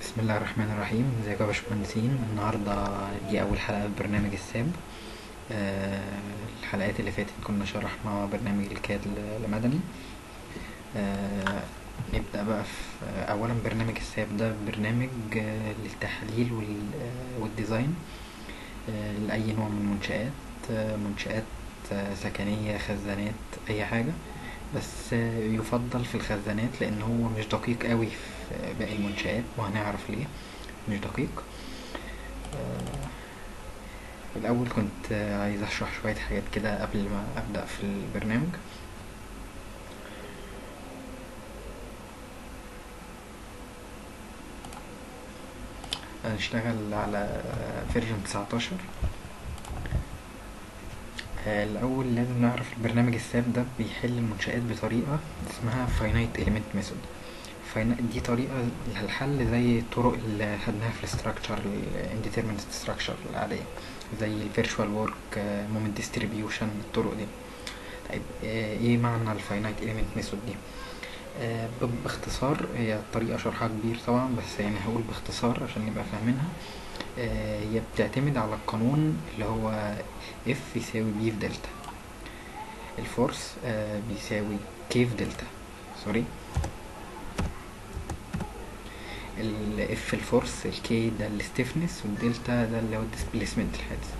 بسم الله الرحمن الرحيم ازيكم يا باشمهندسين النهاردة دي أول حلقة في برنامج الساب آه، الحلقات اللي فاتت كنا شرحنا برنامج الكاد ل- لمدني آه، نبدأ بقى في آه، أولا برنامج الساب ده برنامج آه، للتحليل وال- آه، والديزاين آه، لأي نوع من المنشآت آه، منشآت آه، سكنية خزانات أي حاجة بس آه، يفضل في الخزانات لأن هو مش دقيق قوي في باقي المنشآت وهنعرف ليه مش دقيق آه، الأول كنت آه، عايز أشرح شوية حاجات كده قبل ما أبدأ في البرنامج هنشتغل على فيرجن 19 آه، الأول لازم نعرف البرنامج الساب ده بيحل المنشآت بطريقة اسمها finite element method فين- دي طريقة للحل زي الطرق اللي خدناها في الاستراكشر indeterminate structure العادية زي الفيرشوال work moment distribution الطرق دي طيب آه، ايه معنى الفاينايت element ميثود دي آه، ب- باختصار هي طريقة شرحها كبير طبعا بس يعني هقول باختصار عشان نبقى فاهمينها آه، هي بتعتمد على القانون اللي هو F يساوي B في دلتا الفورس آه، بيساوي K في دلتا سوري ال F الفورس ال K ده الستيفنس والدلتا ده اللي هو الديسبيسمنت الحادث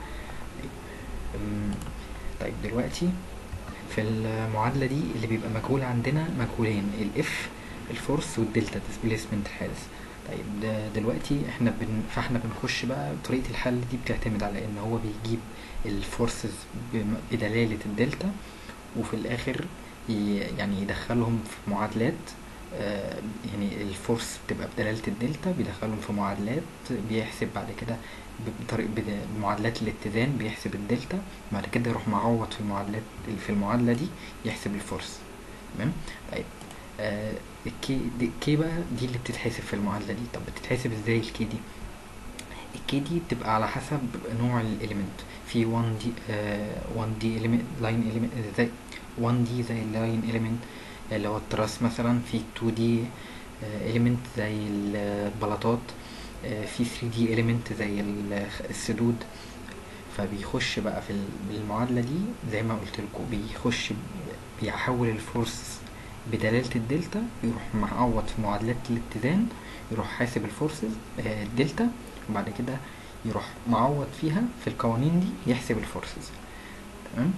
أم، طيب دلوقتي في المعادلة دي اللي بيبقى مجهول عندنا مجهولين ال F الفورس والدلتا displacement حادث طيب ده دلوقتي احنا بن فاحنا بنخش بقى طريقة الحل دي بتعتمد على ان هو بيجيب الفورسز بدلالة الدلتا وفي الاخر ي- يعني يدخلهم في معادلات آه، يعني الفورس بتبقى بدلالة الدلتا بيدخلهم في معادلات بيحسب بعد كده بطريقة بد- بمعادلات الاتزان بيحسب الدلتا بعد كده يروح معوض في المعادلات في المعادلة دي يحسب الفورس تمام طيب آه الكي دي الكي بقى دي اللي بتتحسب في المعادلة دي طب بتتحسب ازاي الكي دي الكي دي بتبقى على حسب نوع الاليمنت في 1 دي آه 1 دي element لاين element زي 1 دي زي اللاين element اللي هو التراس مثلا في 2 دي element زي البلاطات آه، في 3 دي element زي ال- السدود فبيخش بقى في ال- المعادلة دي زي ما قلت لكم بيخش ب- بيحول الفورس بدلالة الدلتا يروح معوض في معادلات الاتزان يروح حاسب الفورسز آه، الدلتا وبعد كده يروح معوض فيها في القوانين دي يحسب الفورسز تمام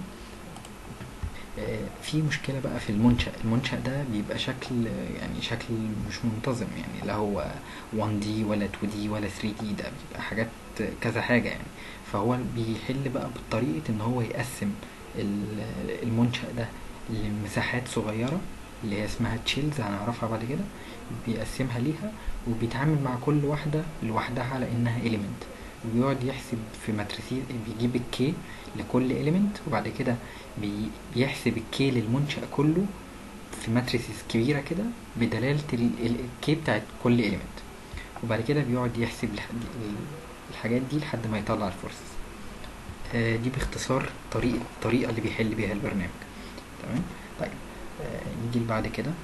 آه، في مشكلة بقى في المنشأ المنشأ ده بيبقى شكل يعني شكل مش منتظم يعني لا هو 1D ولا 2D ولا 3D ده بيبقى حاجات كذا حاجة يعني فهو بيحل بقى بطريقة ان هو يقسم ال- المنشأ ده لمساحات صغيرة اللي هي اسمها تشيلز هنعرفها بعد كده بيقسمها ليها وبيتعامل مع كل واحدة لوحدها على انها element وبيقعد يحسب في ماتريسيز بيجيب الكي لكل element وبعد كده بي- بيحسب الكي للمنشأ كله في ماتريسيز كبيرة كده بدلالة الكي بتاعت كل element وبعد كده بيقعد يحسب الح- الحاجات دي لحد ما يطلع الفورسز آه، دي باختصار طريقة الطريقة اللي بيحل بيها البرنامج تمام طيب آه، نيجي اللي بعد كده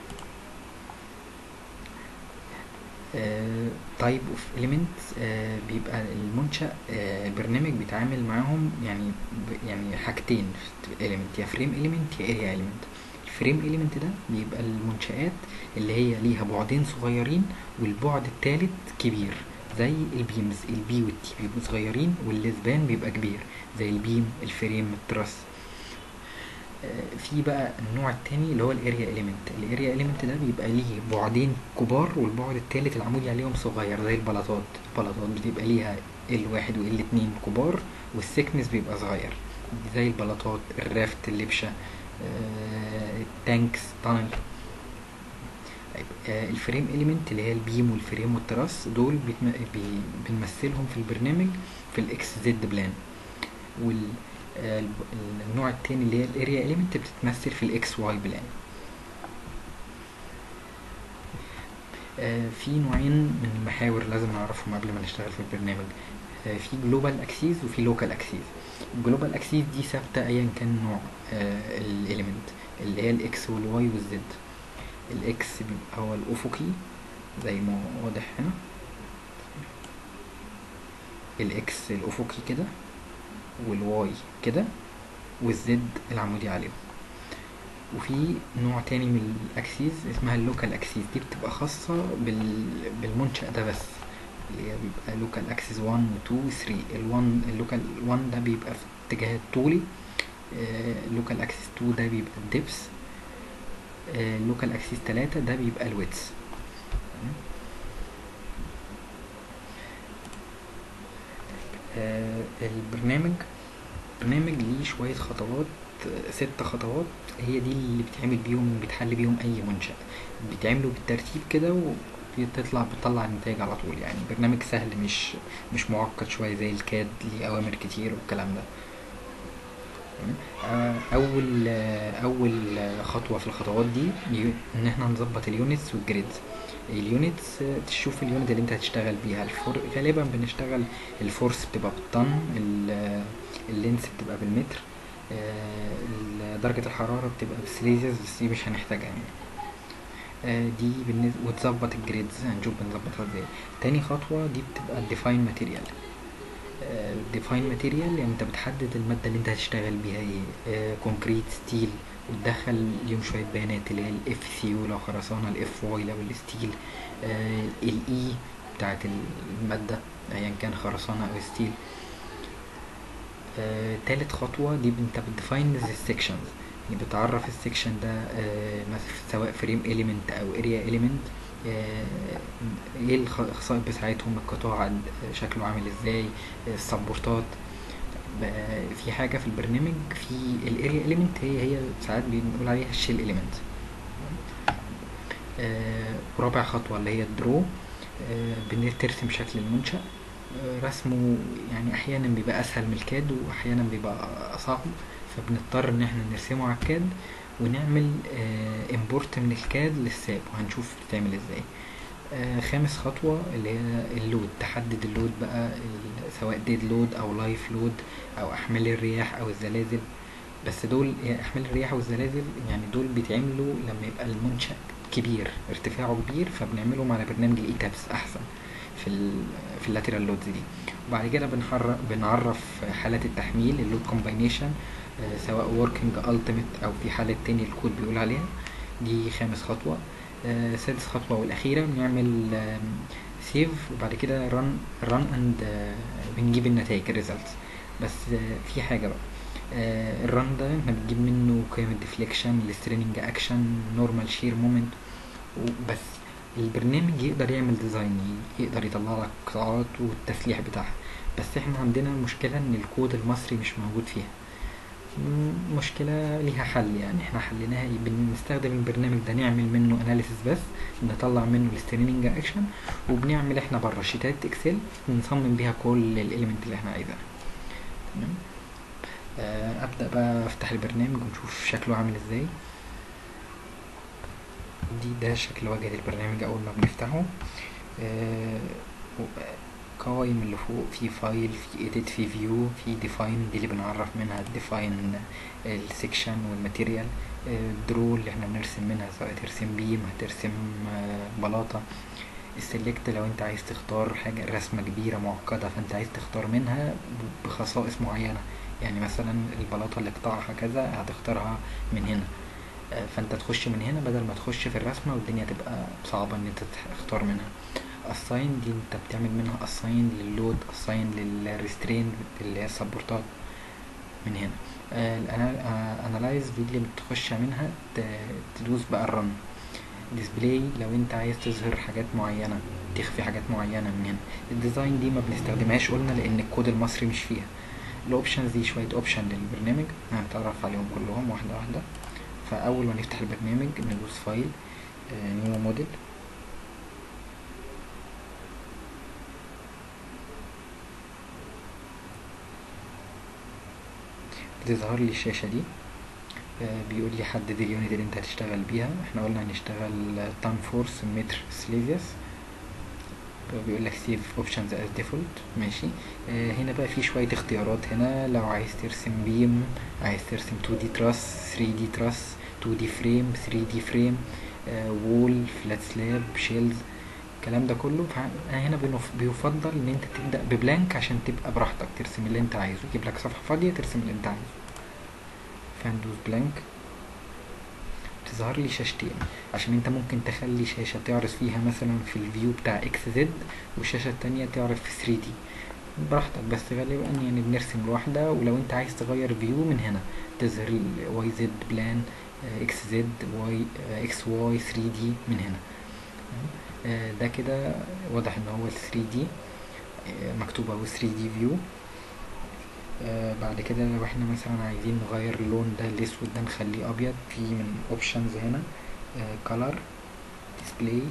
تايب اوف elements آه، بيبقى المنشأ آه، البرنامج بيتعامل معاهم يعني ب- يعني حاجتين في element يا فريم element يا area element الفريم element ده بيبقى المنشآت اللي هي ليها بعدين صغيرين والبعد التالت كبير زي البيمز البي والتي بيبقوا صغيرين والسبان بيبقى كبير زي البيم الفريم التراس آه، في بقى النوع التاني اللي هو الاريا اليمنت الاريا اليمنت ده بيبقى ليه بعدين كبار والبعد التالت العمودي عليهم صغير زي البلاطات البلاطات بتبقى ليها ال واحد وال اتنين كبار والسكنس بيبقى صغير زي البلاطات الرافت اللبشة آه، التانكس تانل طيب آه، الفريم اليمنت اللي هي البيم والفريم والتراس دول بيتم... بي... بنمثلهم في البرنامج في الاكس زد بلان وال آه، الب- النوع التاني اللي هي الاريا اليمنت بتتمثل في الاكس واي بلان آه، في نوعين من المحاور لازم نعرفهم قبل ما نشتغل في البرنامج آه، في جلوبال اكسيس وفي لوكال اكسيس الجلوبال اكسيس دي ثابته ايا كان نوع الاليمنت اللي هي الاكس والواي والزد الاكس بيبقى هو الافقي زي ما واضح هنا الاكس الافقي كده والواي كده والزد العمودي عليهم وفي نوع تاني من الاكسيس اسمها اللوكال اكسيس دي بتبقى خاصة بال... بالمنشأ ده بس اللي هي بيبقى لوكال اكسيس 1 و 2 و 3 ال1 اللوكال 1 ده بيبقى في اتجاه الطولي اللوكال اكسيس 2 ده بيبقى الدبس اللوكال اكسيس 3 ده بيبقى الويتس آه، البرنامج برنامج ليه شوية خطوات آه، ست خطوات هي دي اللي بتعمل بيهم بتحل بيهم أي منشأ بيتعملوا بالترتيب كده وبتطلع بتطلع النتائج على طول يعني برنامج سهل مش مش معقد شوية زي الكاد ليه أوامر كتير والكلام ده آه، أول آه، أول آه، خطوة في الخطوات دي ي- إن احنا نظبط اليونتس والجريدز اليونتس آه، تشوف اليونت اللي انت هتشتغل بيها الفور... غالبا بنشتغل الفورس بتبقى بالطن ال- آه، اللينس بتبقى بالمتر آه، ال- درجة الحرارة بتبقى بالسيليزيوس بس دي مش هنحتاجها يعني آه، دي بالنسبة وتظبط الجريدز هنشوف بنظبطها ازاي تاني خطوة دي بتبقى الديفاين ماتيريال ديفاين ماتيريال يعني انت بتحدد المادة اللي انت هتشتغل بيها ايه كونكريت ستيل وتدخل ليهم شوية بيانات اللي هي الاف سي يو لو خرسانة الاف واي لو الستيل الاي بتاعت المادة ايا كان خرسانة او ستيل آه، تالت خطوة دي انت بتديفاين السكشنز يعني بتعرف السكشن ده آه، مثلا سواء فريم اليمنت او اريا اليمنت ايه الخ- الخصائص بتاعتهم القطاع عد- شكله عامل ازاي السبورتات بقى في حاجة في البرنامج في الاريا اليمنت هي هي ساعات بنقول عليها الشيل اليمنت ورابع خطوة اللي هي الدرو آه، بنرسم شكل المنشأ آه، رسمه يعني احيانا بيبقى اسهل من الكاد واحيانا بيبقى صعب فبنضطر ان احنا نرسمه على الكاد ونعمل امبورت من الكاد للساب وهنشوف بتتعمل ازاي آه، خامس خطوة اللي هي اللود تحدد اللود بقى ال- سواء ديد لود او لايف لود او احمال الرياح او الزلازل بس دول يعني احمال الرياح والزلازل يعني دول بيتعملوا لما يبقى المنشأ كبير ارتفاعه كبير فبنعملهم على برنامج الاي تابس احسن في ال في اللاترال لودز دي وبعد كده بنحر بنعرف حالات التحميل اللود كومباينيشن سواء وركينج التيميت او في حالة تاني الكود بيقول عليها دي خامس خطوة آه، سادس خطوة والأخيرة بنعمل سيف وبعد كده رن رن اند بنجيب النتائج الريزلتس بس آه، في حاجة بقى آه، الرن ده احنا بنجيب منه قيم الديفليكشن الستريننج اكشن نورمال شير مومنت بس البرنامج يقدر يعمل ديزاين يقدر يطلع لك قطاعات والتسليح بتاعها بس احنا عندنا المشكلة ان الكود المصري مش موجود فيها م- مشكلة ليها حل يعني احنا حليناها إيه؟ بنستخدم البرنامج ده نعمل منه اناليسيس بس نطلع منه الستريننج اكشن وبنعمل احنا بره شيتات اكسل نصمم بيها كل الاليمنت اللي احنا عايزينها تمام آه، ابدا بقى افتح البرنامج ونشوف شكله عامل ازاي دي ده شكل واجهة البرنامج اول ما بنفتحه آه، و- قوائم اللي فوق في فايل في edit في فيو في define دي اللي بنعرف منها define السكشن والماتيريال درو اللي احنا بنرسم منها سواء ترسم بيم هترسم آه، بلاطة السلكت لو انت عايز تختار حاجة رسمة كبيرة معقدة فانت عايز تختار منها ب- بخصائص معينة يعني مثلا البلاطة اللي قطعها كذا هتختارها من هنا آه، فانت تخش من هنا بدل ما تخش في الرسمة والدنيا تبقى صعبة ان انت تختار منها assign دي انت بتعمل منها assign لللود assign للريسترين اللي هي السبورتات من هنا الانالايز دي اللي بتخش منها ت- تدوس بقى الرن ديسبلاي لو انت عايز تظهر حاجات معينة تخفي حاجات معينة من هنا الديزاين دي ما بنستخدمهاش قلنا لان الكود المصري مش فيها الاوبشنز دي شوية اوبشن للبرنامج هنتعرف عليهم كلهم واحدة واحدة فاول ما نفتح البرنامج ندوس فايل نيو موديل بتظهر لي الشاشة دي آه، بيقول لي حدد اليونت اللي انت هتشتغل بيها احنا قلنا هنشتغل تان فورس متر سليزيوس بيقول لك سيف اوبشنز از ديفولت ماشي آه، هنا بقى في شوية اختيارات هنا لو عايز ترسم بيم عايز ترسم 2 دي تراس 3 دي تراس 2 دي فريم 3 دي فريم وول فلات سلاب شيلز الكلام ده كله فهنا بنف- بيفضل ان انت تبدأ ببلانك عشان تبقى براحتك ترسم اللي انت عايزه يجيب لك صفحة فاضية ترسم اللي انت عايزه فندوس بلانك تظهر لي شاشتين عشان انت ممكن تخلي شاشة تعرض فيها مثلا في الفيو بتاع اكس زد والشاشة التانية تعرض في 3 دي براحتك بس غالبا يعني بنرسم لوحدة ولو انت عايز تغير فيو من هنا تظهر واي زد بلان اكس زد واي اكس واي 3 دي من هنا آه، ده كده واضح ان هو 3 دي مكتوب اهو 3 دي فيو بعد كده لو احنا مثلا عايزين نغير اللون ده الاسود ده نخليه ابيض في من اوبشنز هنا color display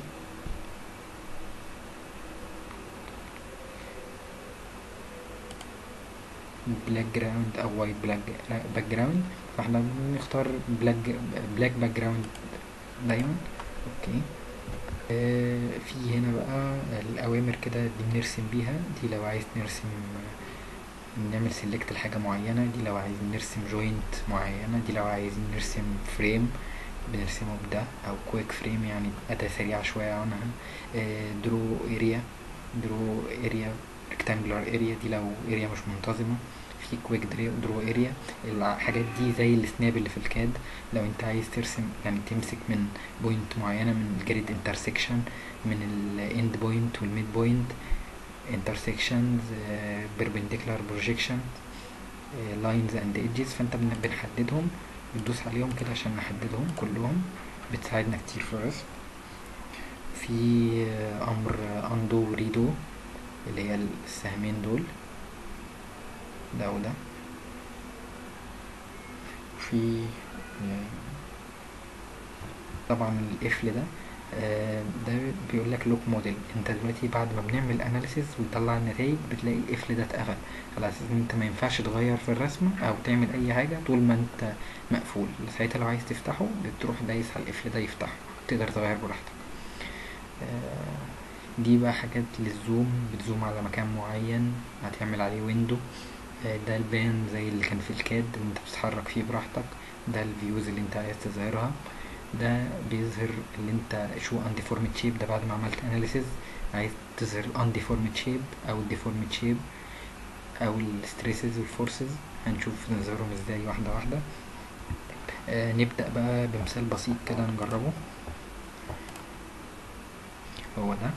بلاك جراوند او وايت بلاك باك جراوند فاحنا بنختار بلاك بلاك باك جراوند دايما اوكي آه، في هنا بقى الأوامر كده دي بنرسم بيها دي لو عايز نرسم نعمل سيلكت لحاجة معينة دي لو عايزين نرسم جوينت معينة دي لو عايزين نرسم فريم بنرسمه بده أو كويك فريم يعني أداة سريعة شوية عنها درو اريا درو اريا ريكتانجولار اريا دي لو اريا مش منتظمة في كويك درو اريا الحاجات دي زي السناب اللي في الكاد لو انت عايز ترسم يعني تمسك من بوينت معينة من الجريد انترسكشن من الاند بوينت والميد بوينت intersections uh, perpendicular projection uh, lines and edges فانت بن- بنحددهم بتدوس عليهم كده عشان نحددهم كلهم بتساعدنا كتير في الرسم في آه، امر undo و redo اللي هي السهمين دول ده وده في آه، طبعا القفل ده آه، ده بيقول لك لوك موديل انت دلوقتي بعد ما بنعمل اناليسيز وتطلع النتائج بتلاقي القفل ده اتقفل على اساس ان انت ما ينفعش تغير في الرسمه او تعمل اي حاجه طول ما انت مقفول ساعتها لو عايز تفتحه بتروح دايس على القفل ده يفتحه تقدر تغير براحتك آه، دي بقى حاجات للزوم بتزوم على مكان معين هتعمل عليه ويندو آه، ده البان زي اللي كان في الكاد اللي انت بتتحرك فيه براحتك ده الفيوز اللي انت عايز تظهرها ده بيظهر اللي انت شو undeformed shape ده بعد ما عملت analysis عايز تظهر undeformed shape او deformed shape او الستريسز والفورسز هنشوف نظهرهم ازاي واحدة واحدة آه نبدأ بقى بمثال بسيط كده نجربه هو ده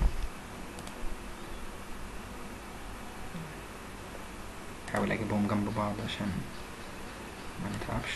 حاول اجيبهم جنب بعض عشان ما نتعبش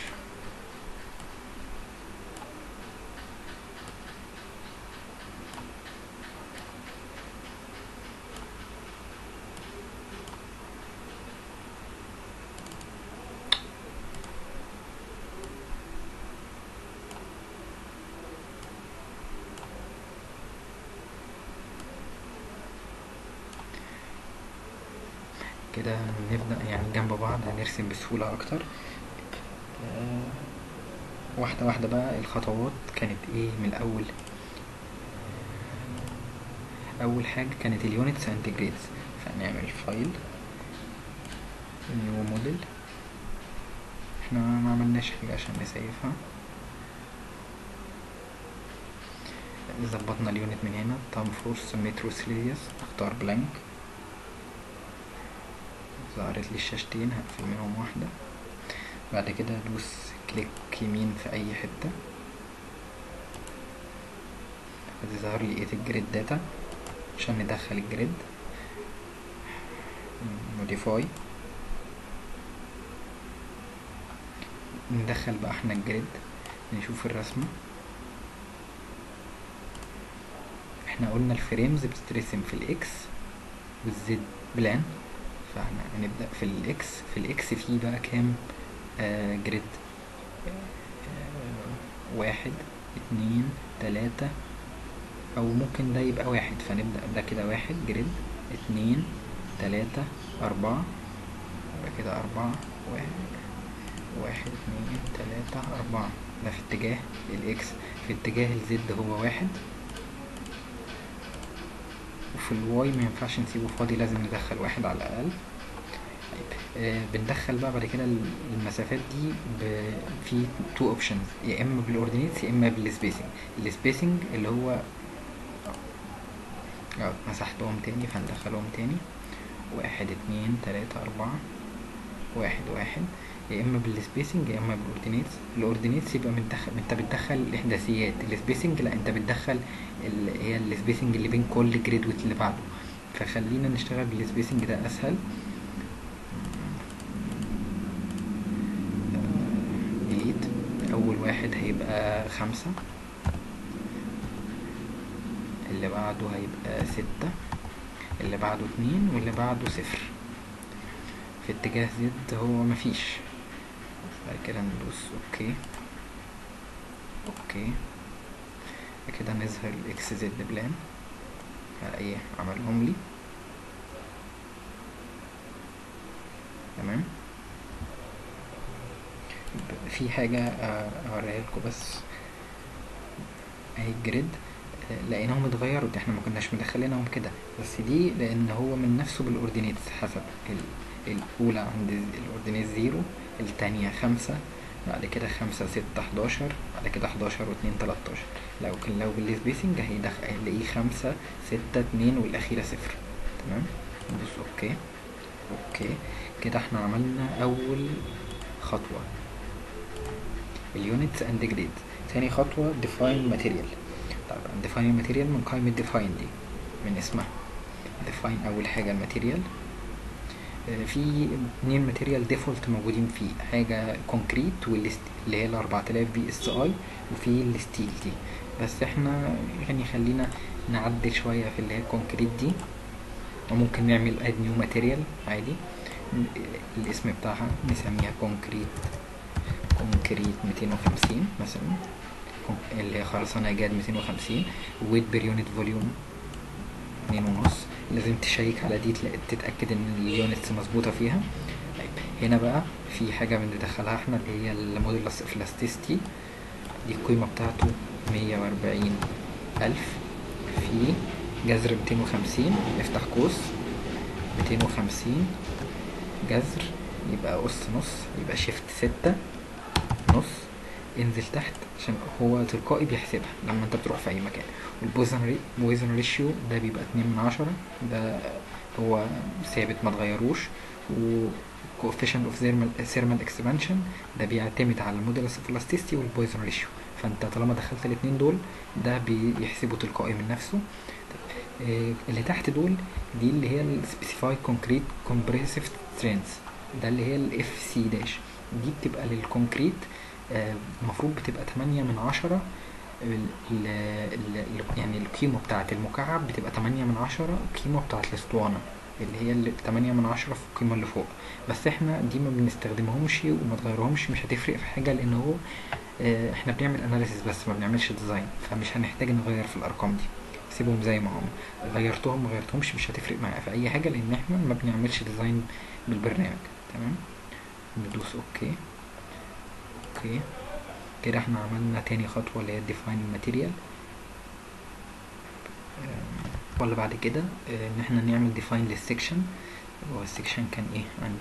كده نبدأ يعني جنب بعض هنرسم بسهولة أكتر آه، واحدة واحدة بقى الخطوات كانت ايه من الأول أول حاجة كانت اليونتس اند جريدز فنعمل فايل نيو موديل احنا ما عملناش حاجة عشان نسيفها ظبطنا اليونت من هنا تام فورس مترو سيليوس اختار بلانك ظهرت لي الشاشتين هقفل منهم واحدة بعد كده ادوس كليك يمين في اي حتة هتظهر لي ايه الجريد داتا عشان ندخل الجريد موديفاي ندخل بقى احنا الجريد نشوف الرسمة احنا قلنا الفريمز بتترسم في الاكس والزد بلان فاحنا هنبدأ في الاكس في الاكس فيه بقى كام آه جريد آه واحد اتنين تلاتة او ممكن ده يبقى واحد فنبدأ ده كده واحد جريد اتنين تلاتة اربعة يبقى كده اربعة واحد واحد اتنين تلاتة اربعة ده في اتجاه الاكس في اتجاه الزد هو واحد وفي الواي ما ينفعش نسيبه فاضي لازم ندخل واحد على الاقل طيب آه بندخل بقى بعد كده المسافات دي ب... في تو اوبشنز يا اما بالاوردينيتس يا اما بالسبيسنج السبيسنج اللي هو اه مسحتهم تاني فندخلهم تاني واحد اتنين تلاتة أربعة واحد واحد يا إما بالسبيسنج يا إما بالأوردينيتس الأوردينيتس يبقى متدخل انت بتدخل الإحداثيات السبيسنج لا انت بتدخل ال... هي السبيسنج اللي بين كل جريد واللي بعده فخلينا نشتغل بالسبيسنج ده أسهل ديليت أول واحد هيبقى خمسة اللي بعده هيبقى ستة اللي بعده اتنين واللي بعده صفر في اتجاه زد هو مفيش بعد كده ندوس اوكي اوكي بعد كده نظهر الاكس زد بلان على ايه عملهم لي تمام في حاجة اوريها لكم بس اهي الجريد لقيناهم اتغيروا دي احنا ما كناش مدخلينهم كده بس دي لان هو من نفسه بالاوردينيتس حسب الاولى عند الاوردينيت زيرو التانية خمسة بعد كده خمسة ستة حداشر بعد كده حداشر واتنين تلاتاشر لو كان لو بالسبيسنج هيدخل هيلاقيه خمسة ستة اتنين والاخيرة صفر تمام ندوس اوكي اوكي كده احنا عملنا اول خطوة اليونتس اند جريد تاني خطوة define material طبعا define material من قائمة define دي من اسمها define أول حاجة الماتيريال في اتنين ماتيريال ديفولت موجودين فيه حاجة كونكريت اللي هي ال 4000 بي اس اي وفي الستيل دي بس احنا يعني خلينا نعدل شوية في اللي هي الكونكريت دي وممكن نعمل اد نيو ماتيريال عادي الاسم بتاعها نسميها كونكريت كونكريت 250 مثلا اللي هي خرسانة جاد 250 ويت بير يونت فوليوم اتنين ونص لازم تشيك على دي تتأكد ان اليونتس مظبوطة فيها طيب هنا بقى في حاجة بندخلها احنا اللي هي المودولس اوف لاستيستي دي القيمة بتاعته مية وأربعين ألف في جذر ميتين وخمسين افتح قوس ميتين وخمسين جذر يبقى قص نص يبقى شيفت ستة نص انزل تحت عشان هو تلقائي بيحسبها لما انت بتروح في اي مكان والبويزن ريشيو ده بيبقى اتنين من عشرة ده هو ثابت ما تغيروش و coefficient of thermal, thermal expansion ده بيعتمد على المودولس اوف elasticity والبويزن ريشيو فانت طالما دخلت الاتنين دول ده بيحسبه تلقائي من نفسه اه اللي تحت دول دي اللي هي ال specified concrete compressive strength ده اللي هي ال FC داش دي بتبقى للكونكريت المفروض بتبقى تمانية من عشرة ال ال يعني القيمة بتاعة المكعب بتبقى تمانية من عشرة القيمة بتاعة الاسطوانة اللي هي اللي تمانية من عشرة في القيمة اللي فوق بس احنا دي ما بنستخدمهمش وما تغيرهمش مش هتفرق في حاجة لان هو اه احنا بنعمل اناليسيس بس ما بنعملش ديزاين فمش هنحتاج نغير في الارقام دي سيبهم زي ما هم غيرتهم ما غيرتهمش مش هتفرق معايا في اي حاجة لان احنا ما بنعملش ديزاين بالبرنامج تمام ندوس اوكي اوكي كده احنا عملنا تاني خطوة اللي هي define material ولا بعد كده ان احنا نعمل define للسكشن هو السكشن كان ايه عندي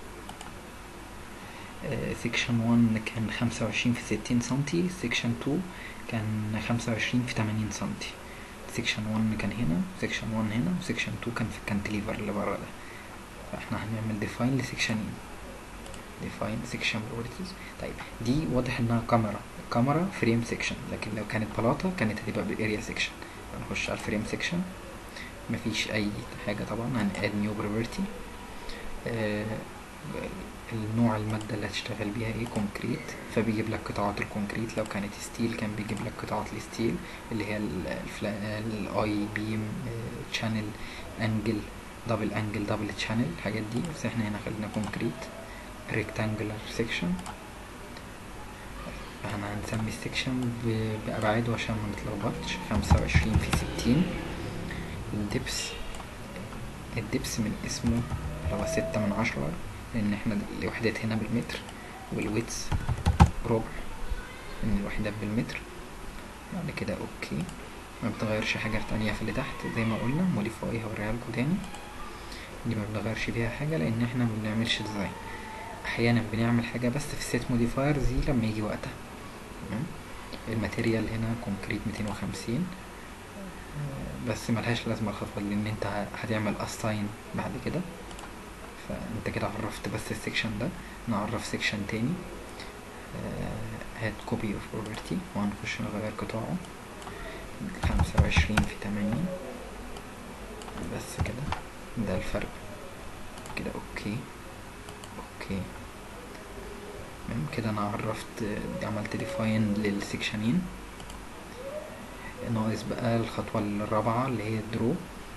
سكشن 1 كان خمسة وعشرين في ستين سنتي سكشن 2 كان خمسة وعشرين في تمانين سنتي سكشن 1 كان هنا سكشن 1 هنا وسكشن 2 كان في الكانتليفر اللي بره ده فاحنا هنعمل define لسكشنين define section priorities طيب دي واضح انها كاميرا كاميرا فريم سيكشن لكن لو كانت بلاطه كانت هتبقى بالاريا سيكشن هنخش على الفريم سيكشن مفيش اي حاجه طبعا هنقاد نيو بروبرتي آه النوع المادة اللي هتشتغل بيها ايه كونكريت فبيجيب لك قطاعات الكونكريت لو كانت ستيل كان بيجيب لك قطاعات الستيل اللي هي الاي بيم تشانل انجل دبل انجل دبل تشانل الحاجات دي بس احنا هنا خلينا كونكريت rectangular section احنا هنسمي السكشن بأبعاده عشان ما نتلخبطش خمسة وعشرين في ستين الدبس الدبس من اسمه اللي هو ستة من عشرة لأن احنا الوحدات هنا بالمتر والويتس ربع لأن الوحدات بالمتر بعد كده اوكي ما بتغيرش حاجة تانية في اللي تحت زي ما قلنا موديفاي هوريها لكم تاني دي ما بنغيرش فيها حاجة لأن احنا ما بنعملش ديزاين احيانا بنعمل حاجه بس في السيت موديفاير دي لما يجي وقتها تمام الماتيريال هنا كونكريت 250 بس ملهاش لازمة الخطوة دي لان انت هتعمل assign بعد كده فانت كده عرفت بس السكشن ده نعرف سكشن تاني هات كوبي اوف بروبرتي وهنخش نغير قطاعه خمسة وعشرين في تمانين بس كده ده الفرق كده اوكي اوكي تمام كده انا عرفت عملت ديفاين للسكشنين ناقص بقى الخطوة الرابعة اللي هي الدرو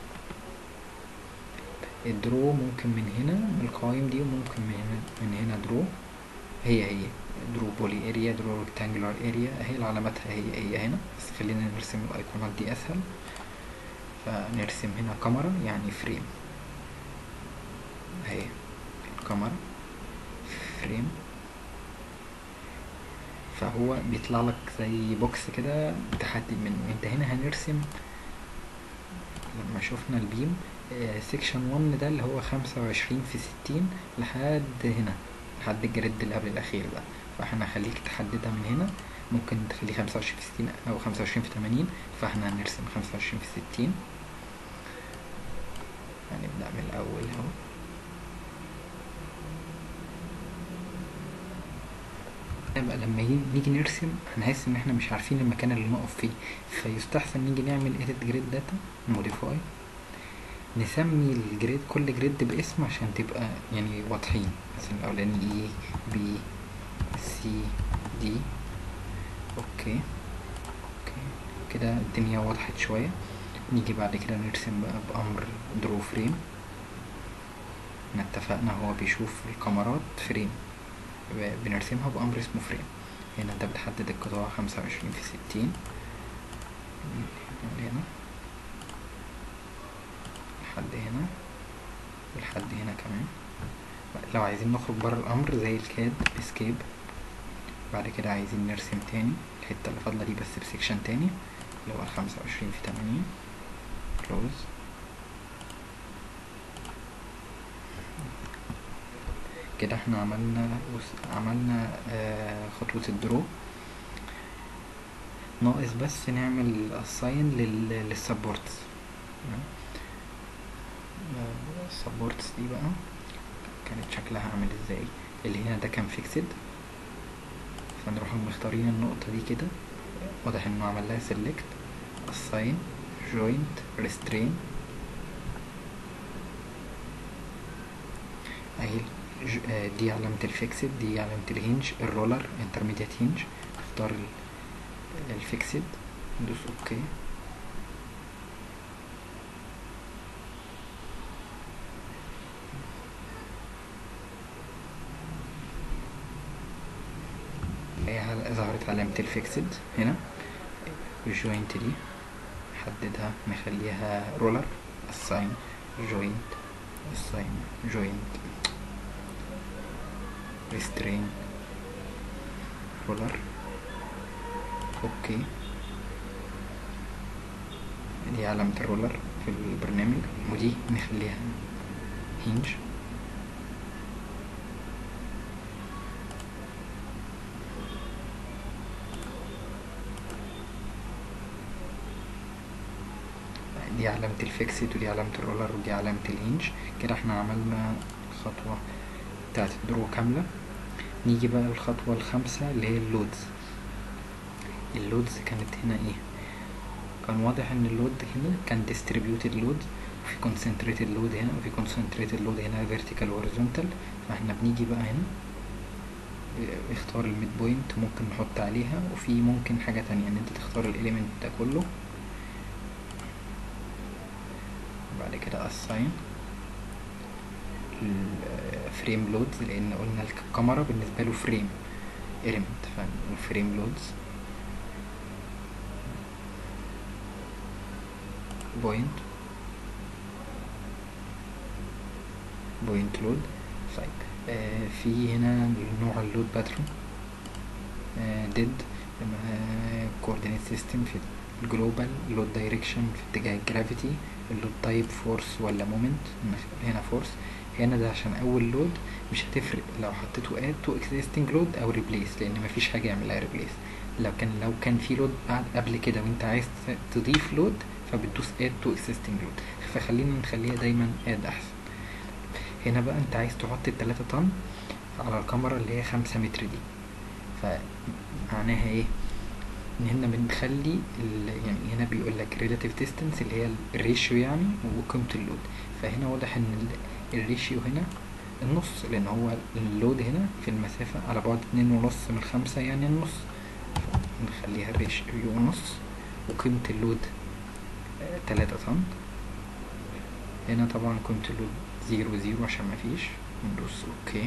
الدرو ممكن من هنا من القوائم دي وممكن من هنا من هنا درو هي هي درو بولي اريا درو ريكتانجولار اريا هي علاماتها هي هي هنا بس خلينا نرسم الايقونات دي اسهل فنرسم هنا كاميرا يعني فريم اهي الكاميرا فريم فهو بيطلع لك زي بوكس كده تحدد منه انت هنا هنرسم لما شفنا البيم سيكشن 1 ده اللي هو خمسة وعشرين في ستين لحد هنا لحد الجريد اللي قبل الأخير ده فاحنا هنخليك تحددها من هنا ممكن تخليه خمسة وعشرين في ستين أو خمسة وعشرين في تمانين فاحنا هنرسم خمسة وعشرين في ستين هنبدأ من الأول اهو يبقى لما نيجي نرسم هنحس ان احنا مش عارفين المكان اللي نقف فيه فيستحسن نيجي نعمل edit grid data modify نسمي الجريد كل جريد باسم عشان تبقى يعني واضحين مثلا الاولاني اي بي سي دي اوكي اوكي كده الدنيا وضحت شوية نيجي بعد كده نرسم بقى بأمر درو فريم احنا اتفقنا هو بيشوف الكاميرات فريم بنرسمها بأمر اسمه فريم هنا انت بتحدد القطاع خمسة وعشرين في ستين هنا لحد هنا ولحد هنا كمان لو عايزين نخرج برا الأمر زي الكاد اسكيب بعد كده عايزين نرسم تاني الحتة اللي فاضلة دي بس بسكشن تاني اللي هو خمسة وعشرين في تمانين كلوز كده احنا عملنا عملنا آه خطوة الدرو ناقص بس نعمل assign للسبورتس السبورتس دي بقى كانت شكلها عامل ازاي اللي هنا ده كان فيكسد فنروح مختارين النقطة دي كده واضح انه عمل لها select assign joint restrain اهي دي علامة الفيكسد دي علامة الهنج الرولر انترميديت هنج اختار الفيكسد ندوس اوكي هي ظهرت علامة الفيكسد هنا الجوينت دي نحددها نخليها رولر assign joint assign joint restrain roller اوكي دي علامة الرولر في البرنامج ودي نخليها هينج دي علامة الفيكسد ودي علامة الرولر ودي علامة الهينج كده احنا عملنا الخطوة بتاعت الدرو كاملة نيجي بقى الخطوة الخامسة اللي هي اللودز اللودز كانت هنا ايه كان واضح ان اللود هنا كان distributed load وفي concentrated load هنا وفي concentrated load هنا vertical horizontal فاحنا بنيجي بقى هنا اختار الميد بوينت ممكن نحط عليها وفي ممكن حاجة تانية ان انت تختار الاليمنت ده كله بعد كده assign فريم لودز لان قلنا الكاميرا بالنسبه له فريم element فالفريم لودز بوينت بوينت لود طيب آه في هنا نوع اللود باترن آه ديد كوردينيت سيستم في الجلوبال لود دايركشن في اتجاه الجرافيتي اللود تايب فورس ولا مومنت هنا فورس هنا ده عشان اول لود مش هتفرق لو حطيته اد تو اكزيستنج لود او ريبليس لان مفيش حاجه يعملها ريبليس لو كان لو كان في لود بعد قبل كده وانت عايز تضيف لود فبتدوس اد تو اكزيستنج لود فخلينا نخليها دايما اد احسن هنا بقى انت عايز تحط التلاتة طن على الكاميرا اللي هي خمسة متر دي فمعناها ايه ان هنا بنخلي ال... يعني هنا بيقول لك relative distance اللي هي الريشيو يعني وقيمة اللود فهنا واضح ان ال- الريشيو هنا النص لان هو اللود هنا في المسافة على بعد اتنين ونص من خمسة يعني النص نخليها الريشيو نص وقيمة اللود آه، تلاتة طن هنا طبعا قيمة اللود زيرو زيرو عشان مفيش ندوس اوكي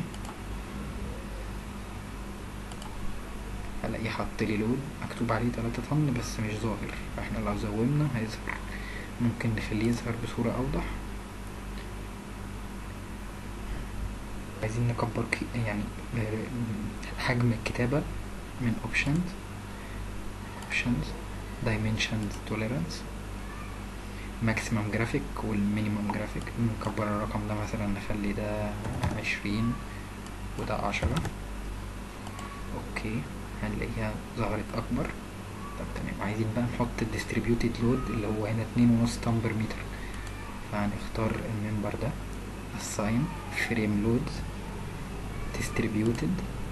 هلاقيه حط لي لود مكتوب عليه تلاتة طن بس مش ظاهر فاحنا لو زومنا هيظهر ممكن نخليه يظهر بصورة اوضح عايزين نكبر ك- يعني آه، حجم الكتابة من options options dimensions tolerance maximum graphic والمينيمم جرافيك نكبر الرقم ده مثلا نخلي ده عشرين وده عشرة اوكي هنلاقيها ظهرت اكبر طب تمام عايزين بقى نحط الديستريبيوتد لود اللي هو هنا اتنين ونص طن بر متر فهنختار المنبر ده assign frame load distributed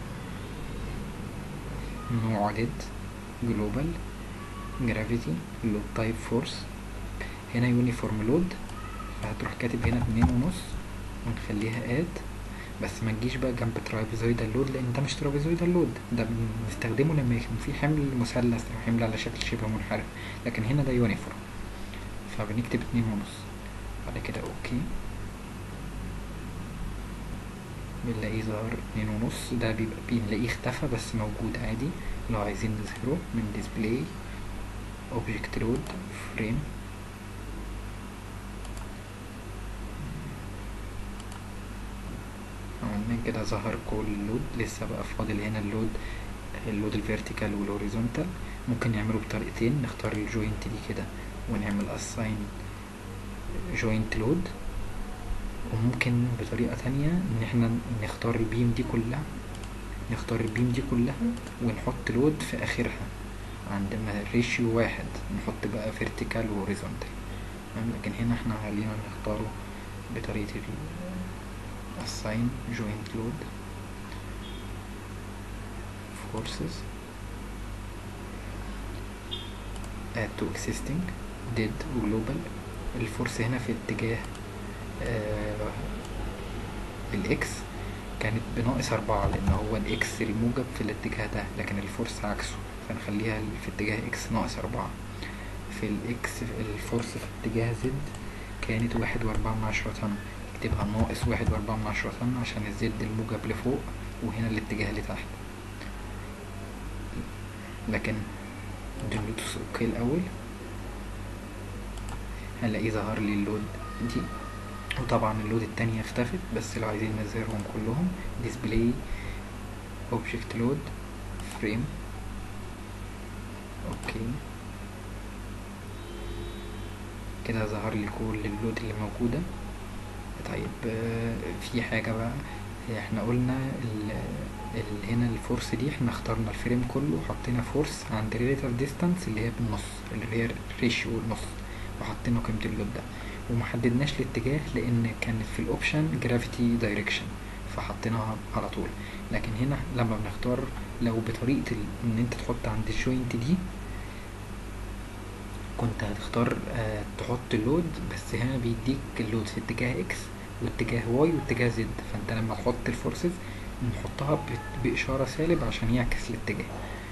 نوع ليد global gravity load type force هنا يونيفورم لود فهتروح كاتب هنا اتنين ونص ونخليها اد بس ما تجيش بقى جنب ترابيزويدال لود لان ده مش ترابيزويدال لود ده بنستخدمه لما يكون في حمل مثلث او حمل على شكل شبه منحرف لكن هنا ده يونيفورم فبنكتب اتنين ونص بعد كده اوكي بنلاقيه ظهر اتنين ونص ده بيبقى بنلاقيه اختفى بس موجود عادي لو عايزين نظهره من ديسبلاي اوبجكت لود فريم عملنا كده ظهر كل اللود لسه بقى فاضل هنا اللود اللود الفيرتيكال والهوريزونتال ممكن نعمله بطريقتين نختار الجوينت دي كده ونعمل assign joint load وممكن بطريقة تانية ان احنا نختار البيم دي كلها نختار البيم دي كلها ونحط لود في اخرها عند ما الريشيو واحد نحط بقى فيرتيكال وهوريزونتال لكن هنا احنا خلينا نختاره بطريقة ال assign joint load forces add to existing dead وglobal الفورس هنا في اتجاه آه الاكس كانت بناقص أربعة لأن هو الإكس الموجب في الاتجاه ده لكن الفورس عكسه فنخليها في اتجاه إكس ناقص أربعة في الإكس الفورس في اتجاه زد كانت واحد وأربعة من عشرة طن اكتبها ناقص واحد وأربعة من عشرة طن عشان الزد الموجب لفوق وهنا الاتجاه لتحت لكن ندوس اوكي الأول هنلاقيه ظهر لي اللود دي وطبعا اللود التانية اختفت بس لو عايزين نظهرهم كلهم display object load frame اوكي كده ظهر لي كل اللود اللي موجودة طيب آه، في حاجة بقى احنا قلنا ال ال هنا الفورس دي احنا اخترنا الفريم كله وحطينا فورس عند relative distance اللي هي بالنص اللي هي ريشيو النص وحطينا قيمة اللود ده ومحددناش الاتجاه لان كانت في الاوبشن جرافيتي دايركشن فحطيناها على طول لكن هنا لما بنختار لو بطريقة ال- ان انت تحط عند الجوينت دي كنت هتختار آه تحط اللود بس هنا بيديك اللود في اتجاه اكس واتجاه واي واتجاه زد فانت لما تحط الفورسز نحطها ب- بإشارة سالب عشان يعكس الاتجاه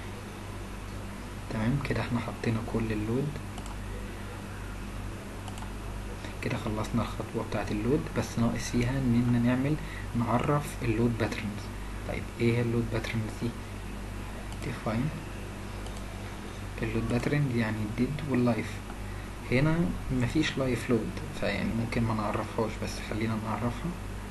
تمام كده احنا حطينا كل اللود كده خلصنا الخطوة بتاعة اللود بس ناقص فيها اننا نعمل نعرف اللود باترنز طيب ايه هي اللود باترنز دي define اللود باترن يعني الديد واللايف هنا مفيش لايف لود فيعني ممكن ما نعرفهاش بس خلينا نعرفها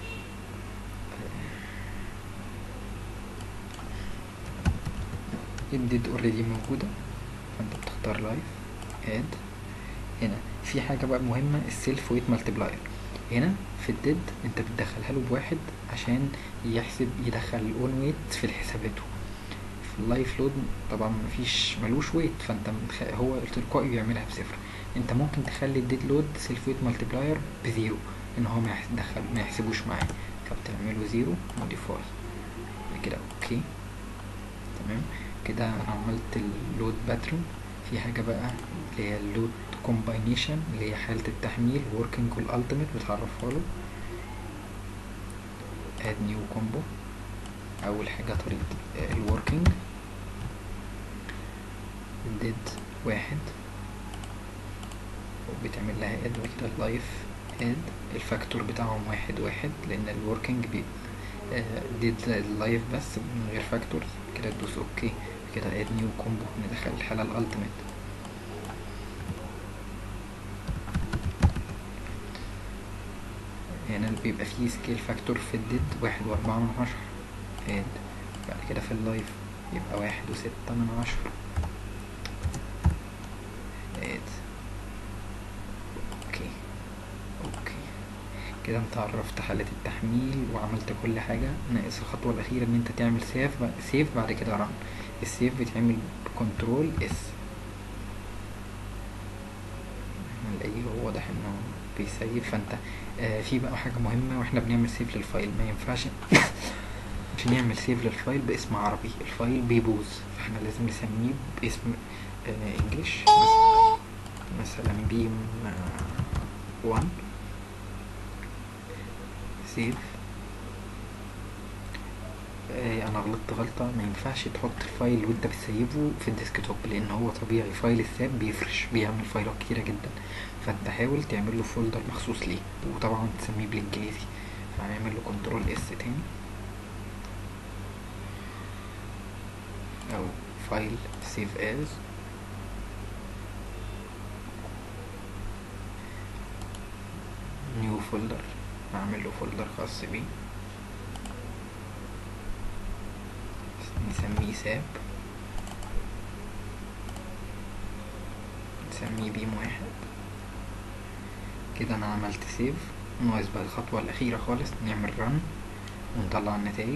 الديد اوريدي موجودة فانت بتختار لايف اد هنا في حاجة بقى مهمة السيلف ويت مالتبلاير هنا في الديد انت بتدخلها له بواحد عشان يحسب يدخل الاون ويت في حساباته اللايف لود طبعا مفيش ملوش ويت فانت متخ... هو تلقائي بيعملها بصفر انت ممكن تخلي الديد لود سيلف ويت مالتيبلاير بزيرو ان هو ما يدخل ما يحسبوش معاه فبتعمله زيرو موديفاي كده اوكي تمام كده انا عملت اللود باترن في حاجة بقى اللي هي اللود كومباينيشن اللي هي حالة التحميل working والالتيميت بتعرفها له add new combo اول حاجة طريقة الوركينج ديد واحد وبتعمل لها اد وكده اللايف اد الفاكتور بتاعهم واحد واحد لان الوركينج بيبقى ديد اللايف بس من غير فاكتورز كده تدوس اوكي كده اد نيو كومبو ندخل الحالة الالتيميت هنا بيبقى فيه سكيل فاكتور في الديد واحد واربعة من عشرة اد بعد كده في اللايف يبقى واحد وستة من عشرة اد اوكي اوكي كده انت عرفت حالة التحميل وعملت كل حاجة ناقص الخطوة الأخيرة ان انت تعمل سيف سيف بعد كده ران السيف بيتعمل بكنترول اس نلاقيه هو واضح انه بيسيف فانت آه في بقى حاجة مهمة واحنا بنعمل سيف للفايل ما ينفعش عشان نعمل سيف للفايل باسم عربي الفايل بيبوظ فاحنا لازم نسميه باسم آه انجلش مثلا بيم وان سيف آه انا غلطت غلطة ما ينفعش تحط الفايل وانت بتسيبه في الديسكتوب لان هو طبيعي فايل الساب بيفرش بيعمل فايلات كتيرة جدا فانت حاول تعمل له فولدر مخصوص ليه وطبعا تسميه بالانجليزي فهنعمل له كنترول اس تاني او فايل سيف از نيو فولدر اعمل له فولدر خاص بيه نسميه ساب نسميه بيم واحد كده انا عملت سيف ناقص بقى الخطوة الأخيرة خالص نعمل رن ونطلع النتائج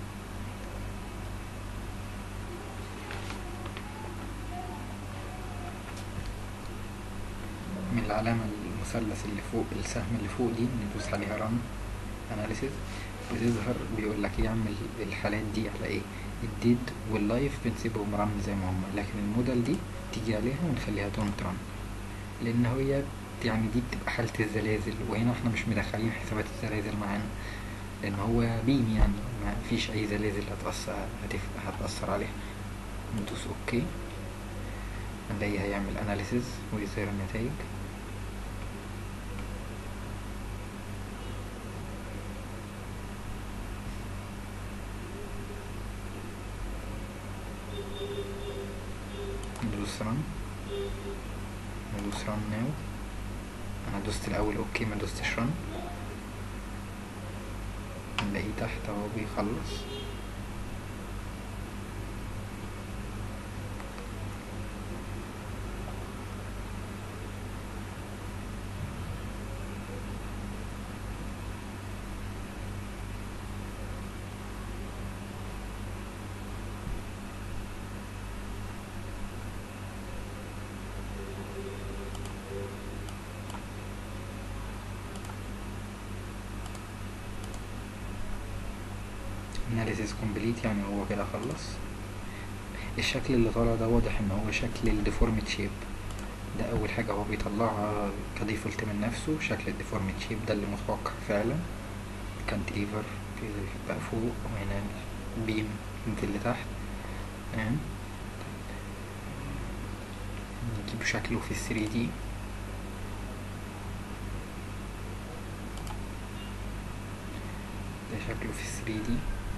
من العلامة المثلث اللي فوق السهم اللي فوق دي ندوس عليها رن اناليسيز بتظهر بيقول لك يعمل الحالات دي على ايه الديد واللايف بنسيبهم رن زي ما هما لكن الموديل دي تيجي عليها ونخليها دونت رن لان هي يعني دي بتبقى حالة الزلازل وهنا احنا مش مدخلين حسابات الزلازل معانا لان هو بيم يعني ما فيش اي زلازل هتأثر هتأثر عليها ندوس اوكي نلاقيه هيعمل اناليسيز ويظهر النتائج ندوس رن ندوس رن ناو انا دوست الاول اوكي ما دوستش رن نلاقيه تحت اهو بيخلص analysis complete يعني هو كده خلص الشكل اللي طالع ده واضح ان هو شكل الديفورميت شيب ده اول حاجة هو بيطلعها كديفولت من نفسه شكل الديفورميت شيب ده اللي متوقع فعلا كانتليفر بقى فوق وهنا بيم اللي تحت تمام نجيب شكله في الثري دي ده شكله في الثري دي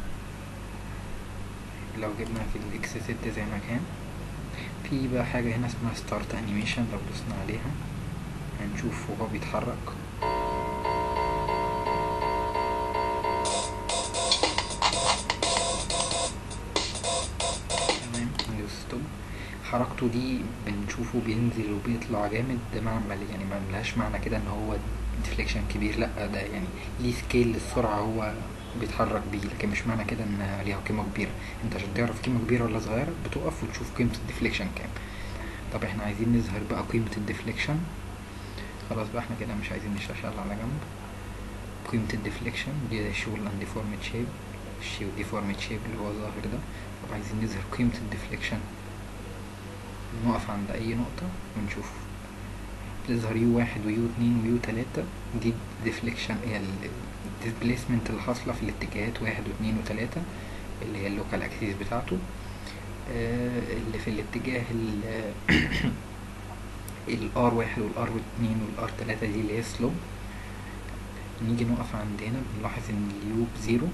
لو جبنا في الاكس ست زي ما كان في بقى حاجة هنا اسمها ستارت انيميشن لو دوسنا عليها هنشوف وهو بيتحرك تمام ندوس ستوب حركته دي بنشوفه بينزل وبيطلع جامد ده معمل يعني ما ملهاش معنى كده ان هو ديفليكشن كبير لا ده يعني ليه سكيل للسرعة هو بيتحرك بيه لكن مش معنى كده ان ليها قيمة كبيرة انت عشان تعرف قيمة كبيرة ولا صغيرة بتقف وتشوف قيمة الديفليكشن كام طب احنا عايزين نظهر بقى قيمة الديفليكشن خلاص بقى احنا كده مش عايزين نشتغل على جنب قيمة الديفليكشن دي شغل عن ديفورميت شيب الشيو ديفورميت شيب اللي هو الظاهر ده طب عايزين نظهر قيمة الديفليكشن نقف عند أي نقطة ونشوف بتظهر يو واحد ويو اتنين ويو تلاتة دي ديفليكشن هي الديسبليسمنت اللي حاصلة في الاتجاهات واحد واتنين وتلاتة اللي هي اللوكال اكسيس بتاعته آه اللي في الاتجاه ال الار واحد والار اتنين والار تلاتة دي اللي هي سلوب نيجي نقف عند هنا بنلاحظ ان اليو بزيرو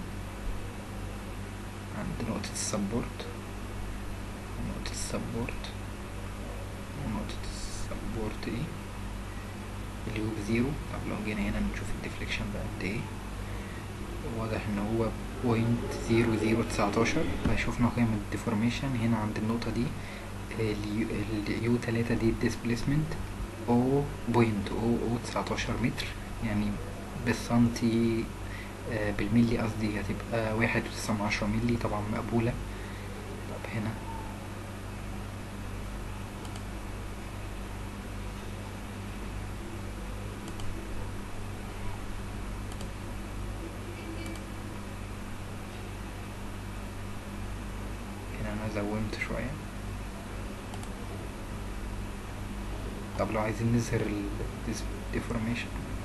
عند نقطة السبورت نقطة السبورت نقطة السبورت دي اليو بزيرو طب لو جينا هنا نشوف الديفليكشن بقى قد ايه واضح ان هو بوينت زيرو زيرو تسعتاشر فشوفنا قيمة الديفورميشن هنا عند النقطة دي اليو تلاتة دي الديسبليسمنت او بوينت او او تسعتاشر متر يعني بالسنتي آه بالملي قصدي هتبقى واحد وتسعة من عشرة ملي طبعا مقبولة طب هنا هنا انا زومت شوية طب لو عايزين نظهر الديفورميشن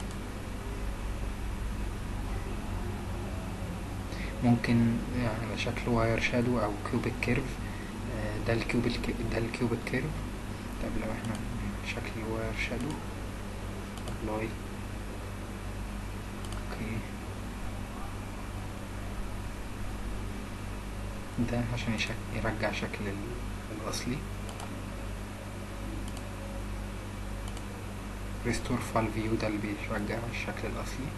ممكن يعني على شكل واير شادو او كيوبيك كيرف ده الكيوبيك ده الكيوبيك كيرف طب لو احنا شكل واير شادو ابلاي اوكي ده عشان يشك... يرجع شكل الاصلي ريستور فال فيو ده اللي بيرجع الشكل الاصلي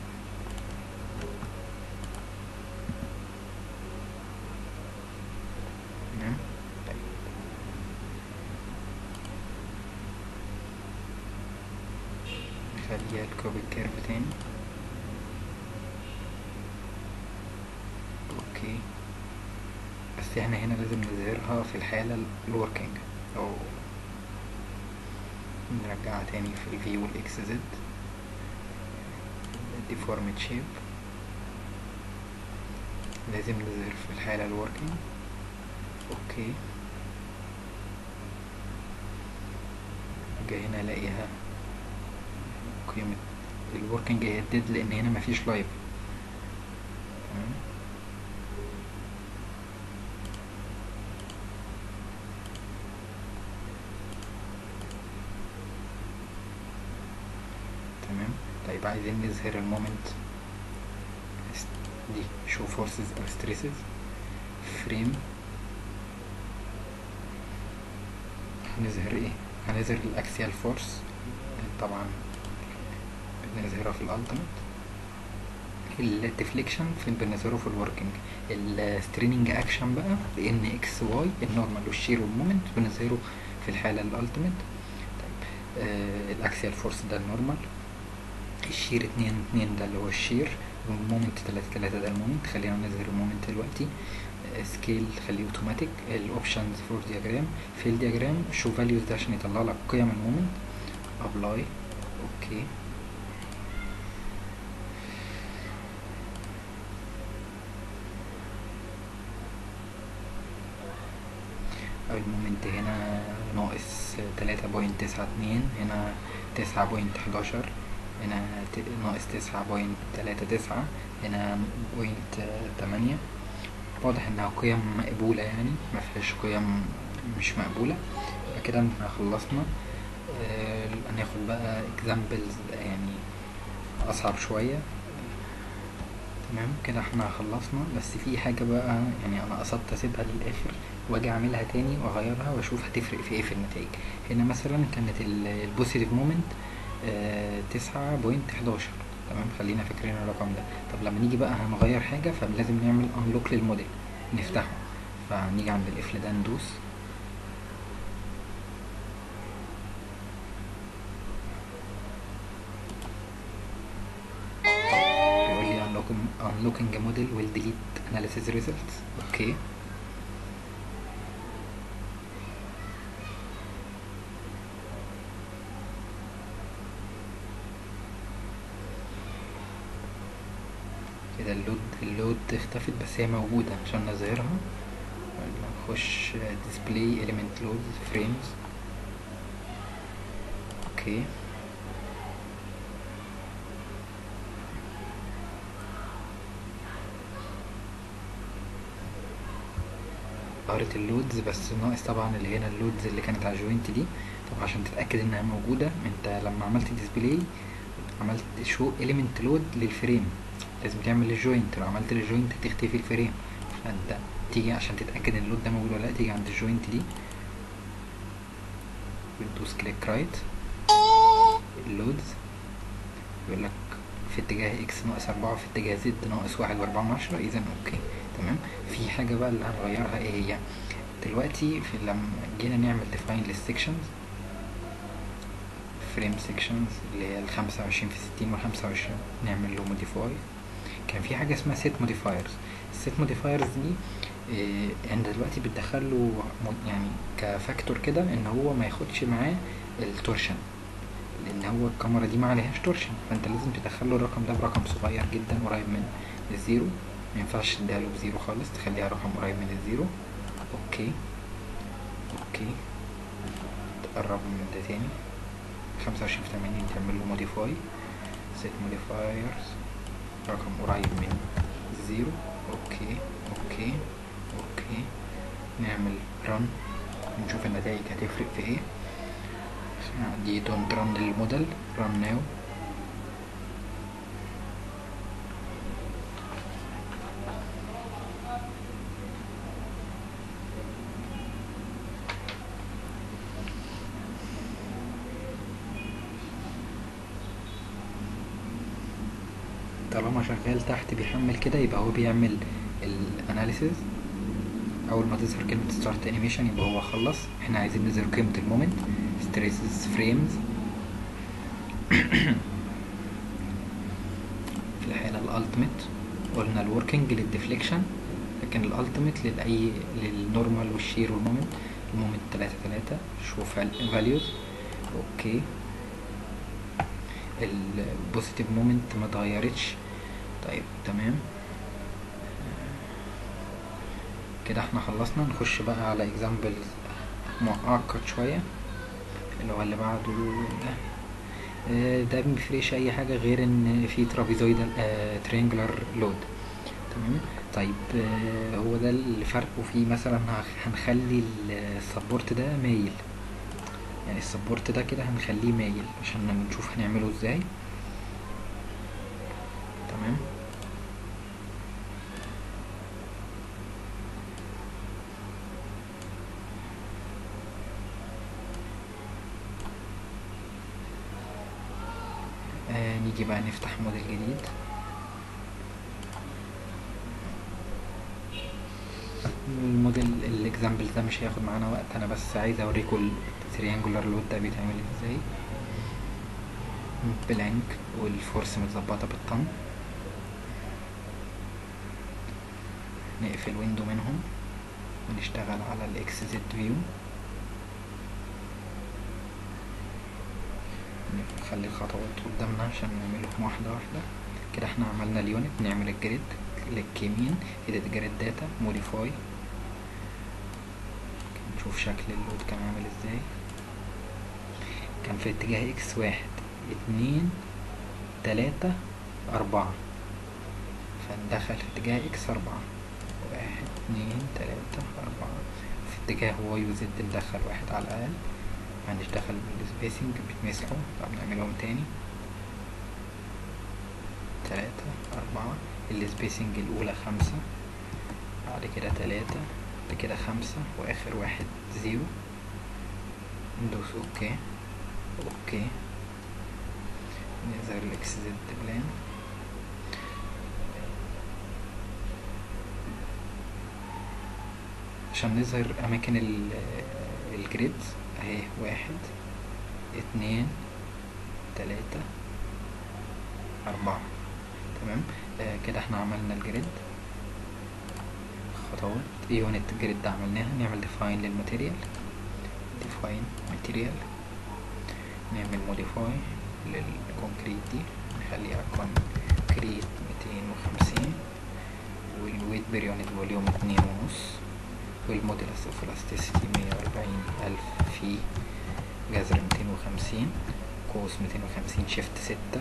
تمام طيب نخليها الكوبيك كيرف تاني اوكي بس احنا هنا لازم نظهرها في الحالة الوركينج او نرجعها تاني في الفيو الاكس زد deformed shape لازم نظهر في الحالة الوركينج اوكي جاي هنا الاقيها قيمة الوركينج هي ديد لان هنا مفيش لايف تمام تمام طيب عايزين نظهر المومنت دي شو فورسز او ستريسز فريم هنظهر ايه هنظهر الاكسيال فورس طبعا بنظهرها في الالتيميت الديفليكشن في بنظهره في الوركينج الستريننج اكشن بقى ان اكس واي النورمال والشير والمومنت بنظهره في الحاله الالتيميت طيب آه الاكسيال فورس ده النورمال الشير اتنين اتنين ده اللي هو الشير والمومنت تلاتة تلاتة ده المومنت خلينا نظهر المومنت دلوقتي سكيل خليه اوتوماتيك الاوبشنز فور دياجرام في الدياجرام شو فاليوز ده عشان يطلع لك قيم المومنت ابلاي اوكي المومنت هنا ناقص تلاتة بوينت تسعة اتنين هنا تسعة بوينت حداشر هنا ناقص تسعة بوينت تلاتة تسعة هنا بوينت تمانية واضح انها قيم مقبولة يعني مفيهاش قيم مش مقبولة يبقى كده احنا خلصنا آه هناخد بقى examples يعني اصعب شوية تمام كده احنا خلصنا بس في حاجة بقى يعني انا قصدت اسيبها للاخر واجي اعملها تاني واغيرها واشوف هتفرق في ايه في النتائج هنا مثلا كانت البوزيتيف مومنت تسعة بوينت حداشر تمام خلينا فاكرين الرقم ده طب لما نيجي بقى هنغير حاجة فلازم نعمل انلوك للموديل نفتحه فنيجي عند القفل ده ندوس بيقول لي انلوك unlocking a model will delete analysis results اوكي كده اللود اللود اختفت بس هي موجودة عشان نظهرها نخش display element load frames اوكي ظهرت اللودز بس ناقص طبعا اللي هنا اللودز اللي كانت على الجوينت دي طبعا عشان تتأكد انها موجودة انت لما عملت ديسبلاي عملت شو element لود للفريم لازم تعمل الجوينت لو عملت الجوينت هتختفي الفريم فانت تيجي عشان تتأكد ان اللود ده موجود ولا لا تيجي عند الجوينت دي وتدوس كليك رايت اللودز يقول لك في اتجاه اكس ناقص أربعة في اتجاه زد ناقص واحد وأربعة من عشرة إذا أوكي تمام في حاجة بقى اللي هنغيرها ايه هي دلوقتي في لما جينا نعمل define للسكشنز فريم سيكشنز اللي هي الخمسة وعشرين في ستين والخمسة وعشرين نعمل له موديفاي كان في حاجة اسمها set modifiers السيت موديفايرز دي إيه انت دلوقتي بتدخله يعني كفاكتور كده ان هو ما ياخدش معاه التورشن لان هو الكاميرا دي ما عليهاش تورشن فانت لازم تدخله الرقم ده برقم صغير جدا قريب من الزيرو ما ينفعش تديها له بزيرو خالص تخليها رقم قريب من الزيرو اوكي اوكي تقرب من ده تاني خمسة وعشرين في تمانين تعمل له موديفاي set modifiers رقم قريب من الزيرو اوكي اوكي اوكي نعمل run نشوف النتائج هتفرق في ايه دي don't run للموديل run now طالما شغال تحت بيحمل كده يبقى هو بيعمل الاناليسيز اول ما تظهر كلمة ستارت انيميشن يبقى هو خلص احنا عايزين نظهر قيمة المومنت ستريسز فريمز في الحالة الالتيميت قلنا الوركينج للديفليكشن لكن الالتيميت للاي للنورمال والشير والمومنت المومنت تلاتة تلاتة شوف فاليوز اوكي البوزيتيف مومنت ما اتغيرتش طيب تمام كده احنا خلصنا نخش بقى على اكزامبل معقد شوية اللي هو اللي بعده ده آه، ده مبيفرقش اي حاجة غير ان في ترابيزويدال آه ترينجلر لود تمام طيب آه هو ده الفرق وفيه مثلا هخ- هنخلي السبورت ده مايل يعني السبورت ده كده هنخليه مايل عشان نشوف هنعمله ازاي تمام آه نيجي بقى نفتح موديل جديد الموديل الاكزامبل ده مش هياخد معانا وقت انا بس عايز اوريكم التريانجولار لود ده بيتعمل ازاي بلانك والفورس متظبطه بالطن نقفل ويندو منهم ونشتغل على الاكس زد فيو نخلي الخطوات قدامنا عشان نعملهم واحدة واحدة كده احنا عملنا اليونت نعمل الجريد كليك يمين edit جريد داتا موديفاي نشوف شكل اللود كان عامل ازاي كان في اتجاه اكس واحد اتنين تلاتة أربعة فندخل في اتجاه اكس أربعة واحد اتنين تلاتة أربعة في اتجاه واي وزد ندخل واحد على الأقل هنشتغل بالسبيسنج بيتمسحوا طب نعملهم تاني تلاتة أربعة السبيسنج الأولى خمسة بعد كده تلاتة بعد كده خمسة وآخر واحد زيرو ندوس أوكي أوكي نظهر الإكس زد بلان عشان نظهر أماكن ال- الجريد أهي واحد اتنين تلاتة أربعة تمام آه كده احنا عملنا الجريد خطوات يونت جريد ده عملناها نعمل ديفاين للماتيريال ديفاين ماتيريال نعمل موديفاي للكونكريت دي نخليها كونكريت ميتين وخمسين والويت بير يونت فوليوم اتنين ونص والموديلس اوف الاستيسيتي مية واربعين الف في جذر ميتين وخمسين قوس ميتين وخمسين شيفت ستة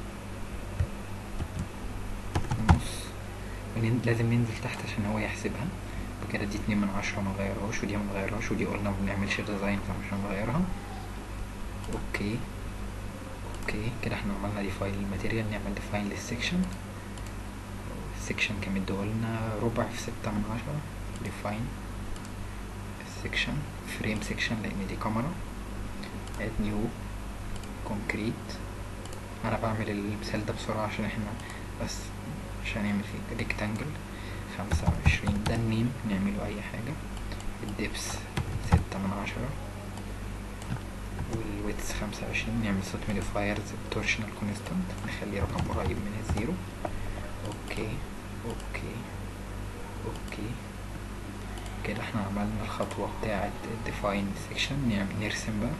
نص ونن- لازم ننزل تحت عشان هو يحسبها بكده دي اتنين من عشرة منغيرهاش ودي منغيرهاش ودي قلنا مبنعملش ديزاين فمش هنغيرها اوكي اوكي كده احنا عملنا ديفاين للماتيريال نعمل ديفاين للسكشن السكشن كان مديهولنا ربع في ستة من عشرة ديفاين السكشن فريم سكشن لان دي كاميرا اد نيو كونكريت انا بعمل المثال ده بسرعة عشان احنا بس عشان نعمل فيه ريكتانجل خمسة وعشرين ده النيم نعمله اي حاجة الدبس ستة من عشرة والويتس خمسة وعشرين نعمل صوت موديفايرز بتورشنال كونستانت نخليه رقم قريب من الزيرو اوكي اوكي اوكي كده احنا عملنا الخطوة بتاعة define section نعمل نرسم بقى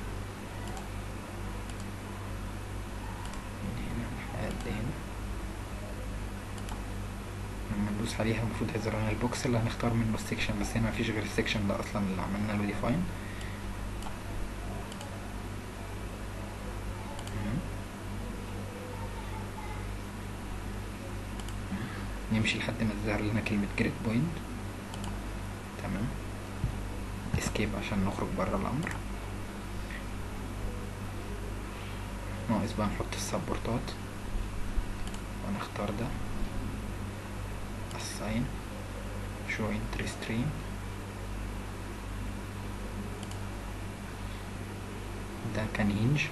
من هنا لحد هنا لما ندوس عليها المفروض هيظهر لنا البوكس اللي هنختار منه السكشن بس هنا مفيش غير السكشن ده اصلا اللي عملنا له define نمشي لحد ما تظهر لنا كلمة جريد بوينت تمام اسكيب عشان نخرج بره الامر ناقص بقى نحط السبورتات ونختار ده assign joint restrain ده كان هينج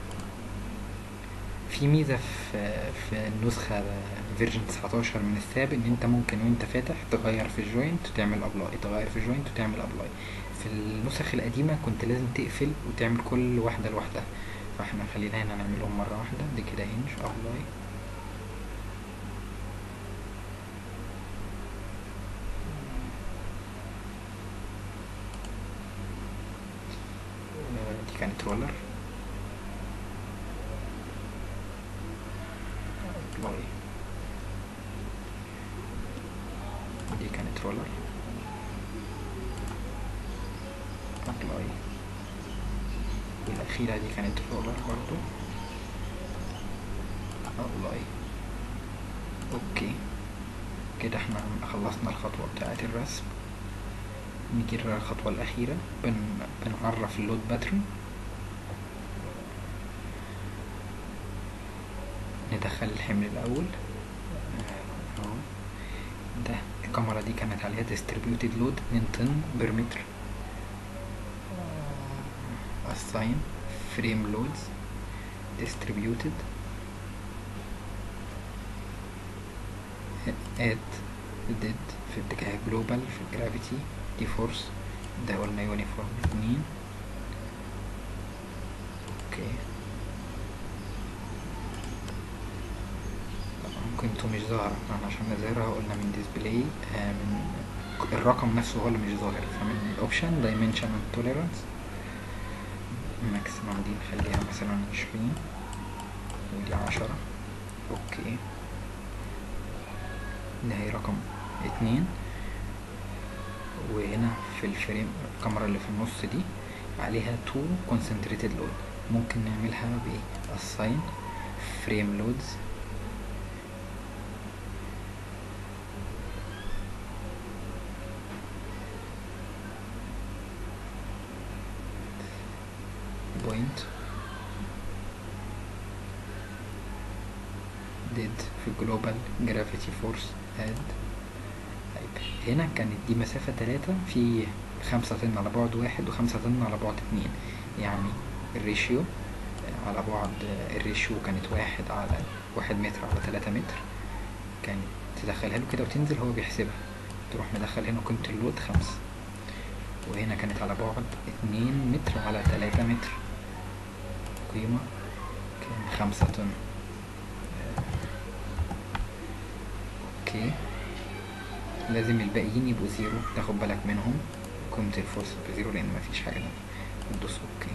في ميزة في في النسخة فيرجن 19 من الساب ان انت ممكن وانت فاتح تغير في الجوينت وتعمل ابلاي تغير في الجوينت وتعمل ابلاي في النسخ القديمة كنت لازم تقفل وتعمل كل واحدة لوحدها فاحنا خلينا هنا نعملهم مرة واحدة دي كده هنج ابلاي دي كانت رولر ابلاي دي كانت رولر ابلاي والأخيرة دي كانت رولر برضو ابلاي اوكي كده احنا خلصنا الخطوة بتاعة الرسم نيجي للخطوة الأخيرة بن... بنعرف اللود باترن ندخل الحمل الأول آه، اهو ده الكاميرا دي كانت عليها distributed load 2 طن بر متر assign frame loads distributed add did في اتجاه global في الجرافيتي دي فورس ده قلنا يونيفورم اتنين اوكي طبعا قيمته مش ظاهرة احنا عشان نظهرها قلنا من ديسبلاي آه من الرقم نفسه هو اللي مش ظاهر فمن اوبشن دايمنشن توليرانس ماكسيمم دي نخليها مثلا عشرين ودي عشرة اوكي ده هي رقم اتنين وهنا في الفريم الكاميرا اللي في النص دي عليها تو concentrated load ممكن نعملها ب assign frame loads point did في global gravity force add طيب هنا كانت دي مسافة تلاتة في خمسة طن على بعد واحد وخمسة طن على بعد اتنين يعني الريشيو على بعد الريشيو كانت واحد على واحد متر على تلاتة متر كانت تدخلها له كده وتنزل هو بيحسبها تروح مدخل هنا قيمة اللود خمسة وهنا كانت على بعد اتنين متر على تلاتة متر قيمة كان خمسة طن اوكي لازم الباقيين يبقوا زيرو تاخد بالك منهم قيمة الفورس بزيرو لان مفيش حاجة تانية وتدوس اوكي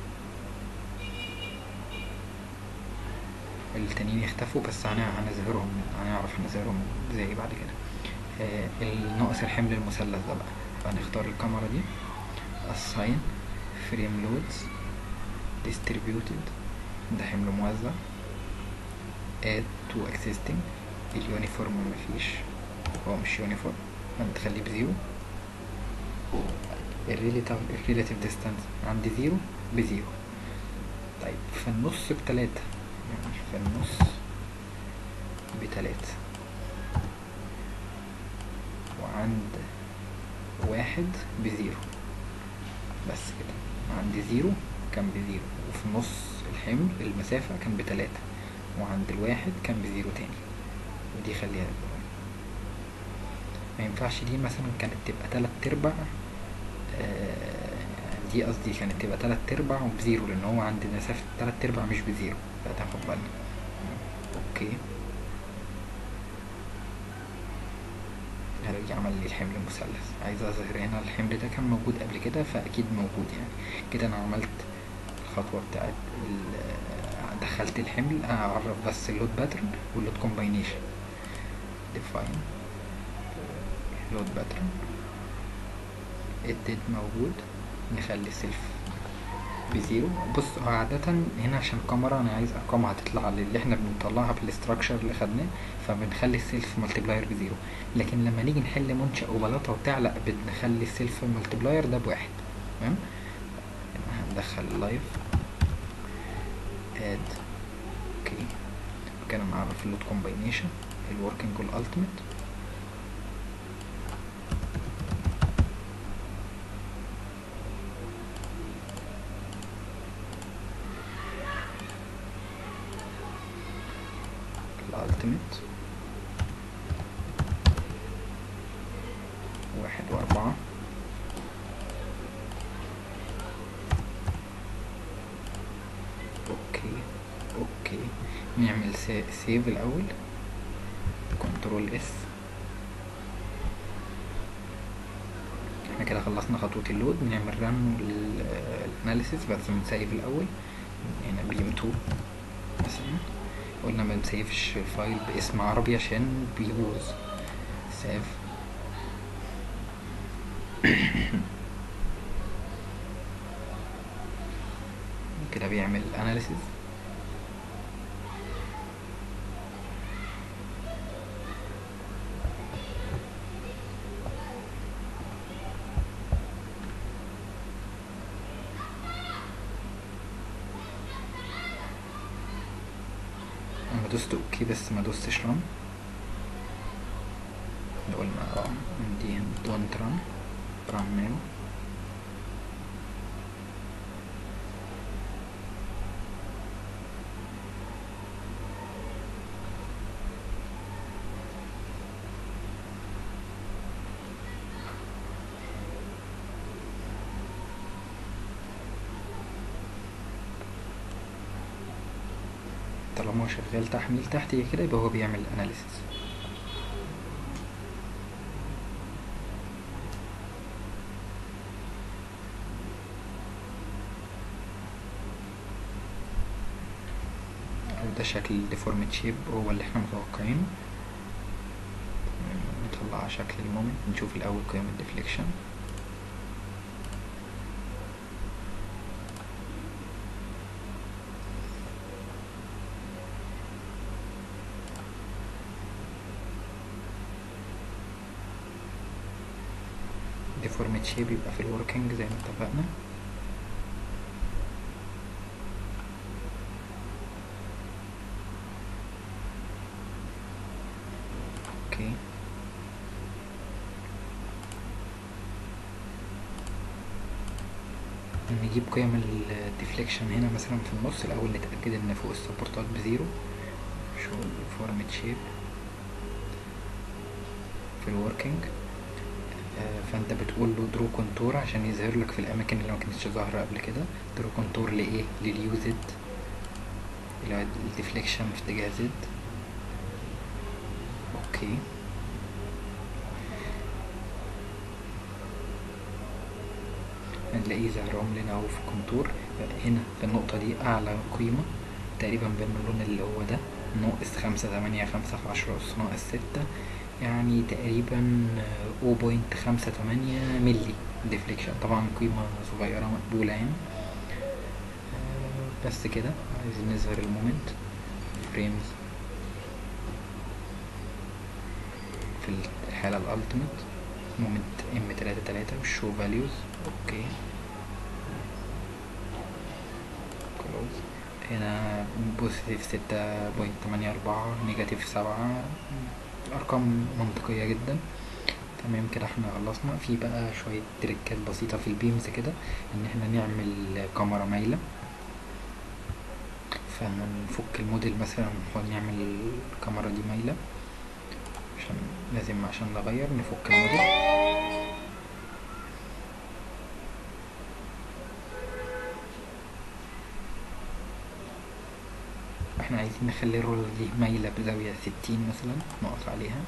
التانيين يختفوا بس هن- هنظهرهم هنعرف نظهرهم ازاي بعد كده آه الناقص الحمل المثلث ده بقى فنختار الكاميرا دي assign frame loads distributed ده حمل موزع add to existing اليونيفورم مفيش هو مش يونيفورم هنخليه بزيرو الريليتيف الريليتيف ديستانس عندي زيرو بزيرو طيب في النص بتلاتة يعني في النص بتلاتة وعند واحد بزيرو بس كده عند زيرو كان بزيرو وفي نص الحمل المسافة كان بتلاتة وعند الواحد كان بزيرو تاني ودي خليها زيرو. ما ينفعش دي مثلا كانت تبقى تلات ارباع آه، دي قصدي كانت تبقى تلات ارباع وبزيرو لان هو عند مسافة تلات ارباع مش بزيرو فتاخد بالنا اوكي هرجع عمل لي الحمل مثلث عايز اظهر هنا الحمل ده كان موجود قبل كده فاكيد موجود يعني كده انا عملت الخطوة بتاعت ال- دخلت الحمل اعرف بس اللود باترن واللود كومباينيشن define لود باترن الديد موجود نخلي سيلف بزيرو بص هو عادة هنا عشان كاميرا انا عايز ارقامها تطلع اللي احنا بنطلعها في الاستراكشر اللي خدناه فبنخلي السيلف مالتبلاير بزيرو لكن لما نيجي نحل منشأ وبلاطة وبتاع لا بنخلي السيلف مالتبلاير ده بواحد تمام هندخل لايف اد اوكي كده نعرف اللود كومباينيشن الوركينج والالتيميت الالتيميت واحد واربعة اوكي اوكي نعمل سيف الاول كنترول اس احنا كده خلصنا خطوة اللود بنعمل رن الاناليسيس بس بنسيف الاول هنا بيم 2 مثلا قلنا ما نسيفش الفايل باسم عربي عشان بيبوظ سيف كده بيعمل اناليسيس انا دوست اوكي بس ما دوستش ران قلنا اه دي دونت ران ران ناو طالما هو شغال تحميل تحت كده يبقى هو بيعمل اناليسيس ده شكل الديفورميت شيب هو اللي احنا متوقعينه نطلع شكل المومنت نشوف الاول قيم الديفليكشن ديفورميت شيب يبقى في الوركينج زي ما اتفقنا اوكي نجيب قيم الديفليكشن هنا مثلا في النص الاول نتاكد ان فوق السبورتات بزيرو شو فورمت شيب في الوركينج فانت بتقول له درو كونتور عشان يظهر لك في الاماكن اللي ما كانتش ظاهره قبل كده درو كونتور لايه لليو زد اللي هو الديفليكشن في اتجاه زد اوكي هنلاقيه ظهرهم لنا اهو في الكونتور هنا في النقطة دي أعلى قيمة تقريبا باللون اللي هو ده ناقص خمسة تمانية خمسة في عشرة أس ناقص ستة يعني تقريبا أو بوينت خمسة تمانية ملي ديفليكشن طبعا قيمة صغيرة مقبولة يعني آه، بس كده عايزين نظهر المومنت فريمز في الحالة الألتيميت مومنت ام تلاتة تلاتة والشو فاليوز اوكي كلوز هنا بوزيتيف ستة بوينت تمانية أربعة نيجاتيف سبعة أرقام منطقية جدا تمام كده احنا خلصنا في بقى شوية تريكات بسيطة في البيمز كده ان احنا نعمل كاميرا مايلة فنفك الموديل مثلا ونحاول نعمل الكاميرا دي مايلة عشان لازم عشان نغير نفك الموديل احنا عايزين نخلي الرولر دي مايلة بزاوية ستين مثلا نقف عليها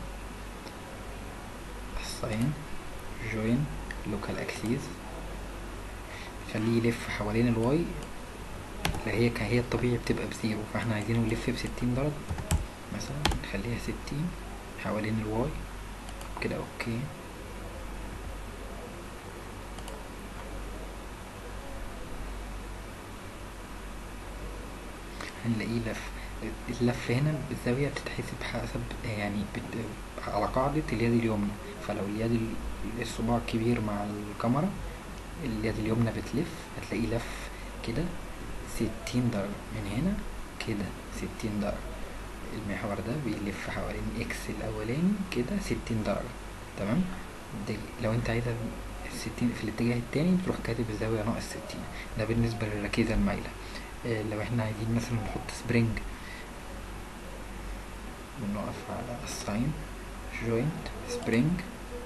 assign join local axis خليه يلف حوالين الواي اللي هي كهي الطبيعي بتبقى بزيرو فاحنا عايزينه يلف بستين درجة مثلا نخليها ستين حوالين الواي كده اوكي هنلاقيه لف اللف هنا بالزاوية بتتحسب حسب يعني بت... على قاعدة اليد اليمنى فلو اليد ال- الصباع كبير مع الكاميرا اليد اليمنى بتلف هتلاقيه لف كده ستين درجة من هنا كده ستين درجة المحور ده بيلف حوالين اكس الاولاني كده ستين درجة تمام ده لو انت عايزها ستين في الاتجاه التاني بتروح كاتب الزاوية ناقص ستين ده بالنسبة للركيزة المايلة اه لو احنا عايزين مثلا نحط سبرينج بنقف على assign joint spring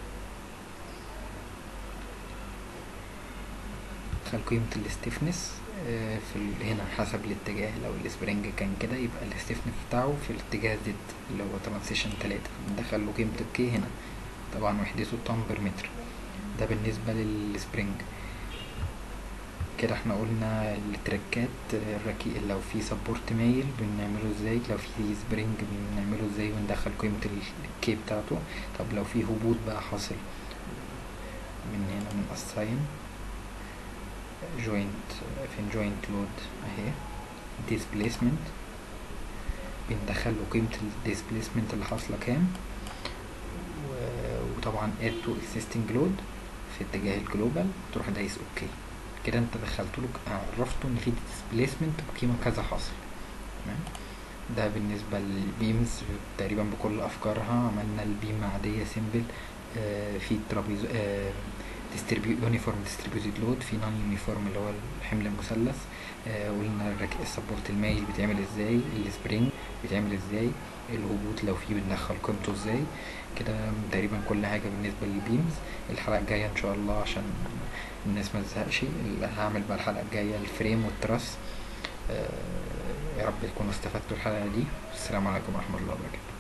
دخل قيمة الستيفنس في ال- هنا حسب الاتجاه لو السبرينج كان كده يبقى الستيفنس بتاعه في الاتجاه زد اللي هو ترانسيشن تلاتة ندخل له قيمة الكي هنا طبعا وحدته طن بر متر ده بالنسبة للسبرينج كده احنا قلنا التركات الركي لو في سبورت مايل بنعمله ازاي لو في سبرينج بنعمله ازاي وندخل قيمة الكي بتاعته طب لو في هبوط بقى حاصل من هنا من assign joint فين joint load اهي displacement بندخل له قيمة ال displacement اللي حاصلة كام و- وطبعا add to existing load في اتجاه الجلوبال تروح دايس اوكي كده انت دخلت له عرفته ان في displacement بقيمة كذا حاصل تمام ده بالنسبة للبيمز تقريبا بكل أفكارها عملنا البيم عادية سيمبل في ترابيز يونيفورم ديستريبيوتد لود في نون يونيفورم اللي هو الحمل المثلث آه، قلنا الرك- السبورت المايل بيتعمل ازاي السبرينج بيتعمل ازاي الهبوط لو فيه بندخل قيمته ازاي كده تقريبا كل حاجة بالنسبة للبيمز الحلقة الجاية ان شاء الله عشان الناس ما تزهقش ال- هعمل بقى الحلقة الجاية الفريم والتراس آه، يا رب تكونوا استفدتوا الحلقة دي السلام عليكم ورحمة الله وبركاته